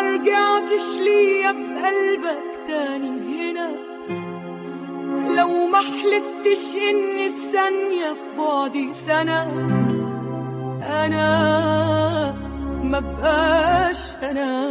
رجعتش ليا بقلبك تاني هنا لو ما حلفتش ان الثانية في بعدي سنة انا ما بقاش انا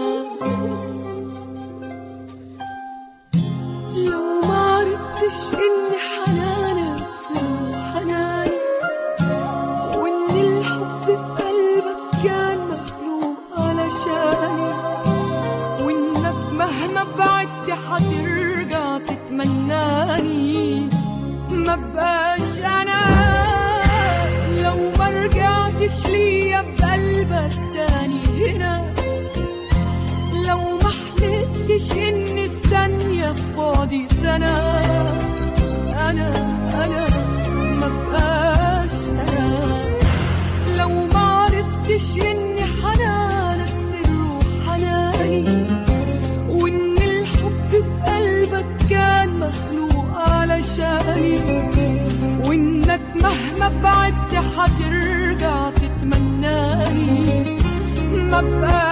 لو ما عرفتش ان حنانك سر حناني وان الحب في قلبك كان مخلوق علشاني وانك مهما بعدت حترجع تتمناني ما بقاش انا لو ما رجعتش ليا بقلبك تاني هنا لو ما حلفتش ان الثانية في بعدي سنة انا انا ما بقاش انا لو ما عرفتش ان حنانك سر حناني وان الحب في قلبك كان مخلوق علشاني وانك مهما بعدت حترجع تتمناني ما بقاش